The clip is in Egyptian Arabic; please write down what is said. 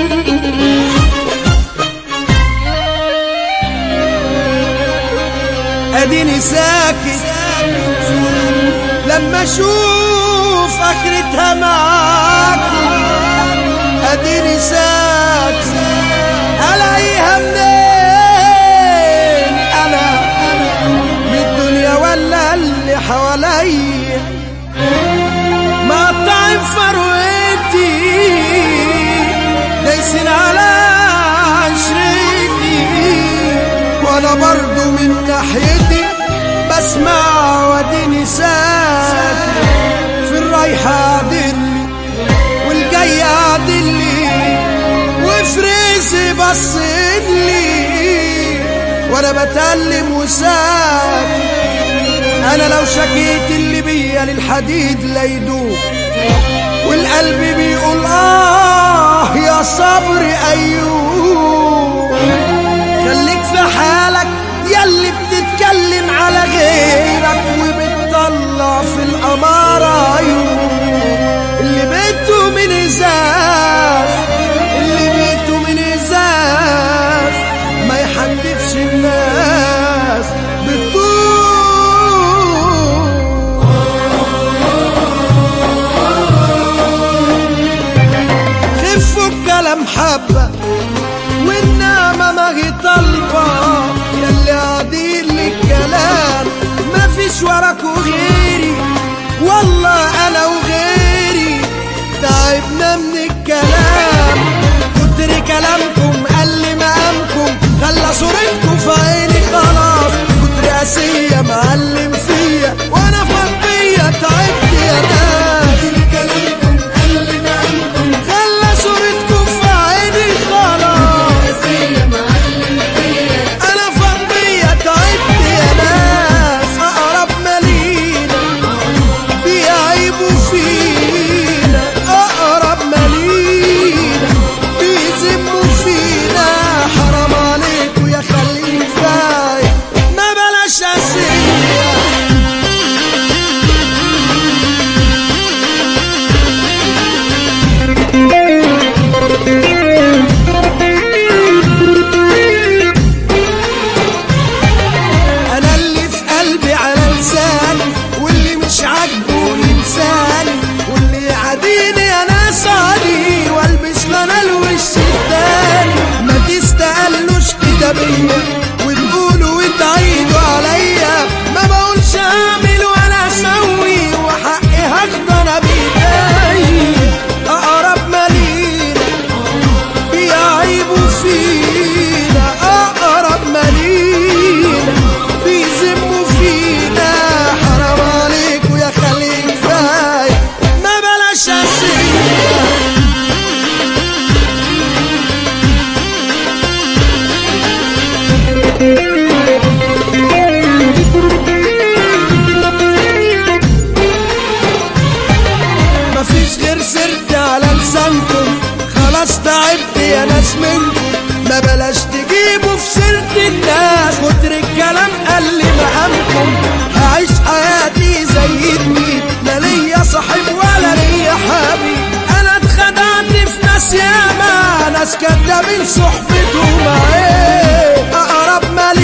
اديني ساكت لما اشوف اخرتها معاكم اديني ساكت الاقيها منين انا من الدنيا ولا اللي حواليا مقطعين فروتي دايسين على عشرتي وانا برضو من ناحيتي بسمع واديني ساكت في الرايحة عدلي والجاي عدلي وفريسي بصلي وانا بتألم وساكت انا لو شكيت اللي بيا للحديد لا يدوب والقلب بيقول اه يا صبر ايوب خليك في حالك ياللي بتتكلم على غيرك وبتطلع في الأمارة عيوب اللي بيته من ازاز اللي بيته من ازاز ما يحدفش الناس بالطول خفوا الكلام حبة والنعمة ما هي طالبة ياللي قاعدين للكلام ما فيش وراكوا غيري والله أنا وغيري تعبنا من الكلام كتر كلامكم قل مقامكم خلى صورتكم في عيني خلاص كتر قاسية معلم فيا وأنا فضية تعبت يا ناس كلامكم قل مقامكم خلى صورتكم في عيني خلاص انا فضية تعبت يا ناس اقرب مالينا بيعيبوا فينا اقرب مالينا بيذموا فينا حرام عليكوا يا خليل فايق ما بلاش اسية انا اللي في قلبي على لساني واللي مش عاجبه ينساني واللي يعاديني انا صادي والبس لنا الوش التاني ما تستقلوش كده بيا وتقولوا وتعيدوا عليا ما بقولش اعمل ولا اسوي وحقي هاخده انا بايدي اقرب مالينا بيعيبوا فينا اقرب مالينا بيذموا فينا حرام عليكوا يا خليل فايق ما بلاش اسية مفيش غير سرت على لسانكم خلاص تعبت يا ناس منكم ما بلاش تجيبوا في سيرة الناس كتر الكلام قل مقامكم هعيش حياتي زي اتنين لا ليا صاحب ولا ليا حبيب انا اتخدعت في ناس ياما ناس كدابين صحبتهم ايه اقرب مالي